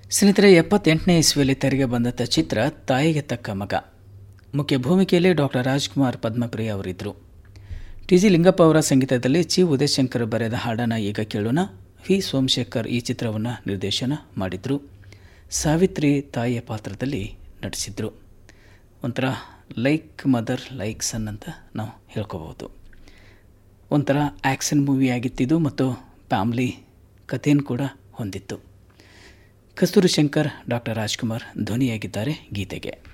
ಸ್ನೇಹಿತರೆ ಎಪ್ಪತ್ತೆಂಟನೇ ಇಸ್ವಿಯಲ್ಲಿ ತೆರೆಗೆ ಬಂದಂಥ ಚಿತ್ರ ತಾಯಿಗೆ ತಕ್ಕ ಮಗ ಮುಖ್ಯ ಭೂಮಿಕೆಯಲ್ಲಿ ಡಾಕ್ಟರ್ ರಾಜ್ಕುಮಾರ್ ಪದ್ಮಪ್ರಿಯ ಅವರಿದ್ದರು ಟಿ ಜಿ ಲಿಂಗಪ್ಪ ಅವರ ಸಂಗೀತದಲ್ಲಿ ಚಿ ಉದಯಶಂಕರ್ ಬರೆದ ಹಾಡನ್ನು ಈಗ ಕೇಳೋಣ ವಿ ಸೋಮಶೇಖರ್ ಈ ಚಿತ್ರವನ್ನು ನಿರ್ದೇಶನ ಮಾಡಿದರು ಸಾವಿತ್ರಿ ತಾಯಿಯ ಪಾತ್ರದಲ್ಲಿ ನಟಿಸಿದರು ಒಂಥರ ಲೈಕ್ ಮದರ್ ಲೈಕ್ ಸನ್ ಅಂತ ನಾವು ಹೇಳ್ಕೋಬೋದು ಒಂಥರ ಆ್ಯಕ್ಷನ್ ಮೂವಿ ಆಗಿತ್ತಿದ್ದು ಮತ್ತು ಫ್ಯಾಮ್ಲಿ ಕಥೆಯನ್ನು ಕೂಡ ಹೊಂದಿತ್ತು ಕಸ್ತೂರಿ ಶಂಕರ್ ಡಾಕ್ಟರ್ ರಾಜ್ಕುಮಾರ್ ಧ್ವನಿಯಾಗಿದ್ದಾರೆ ಗೀತೆಗೆ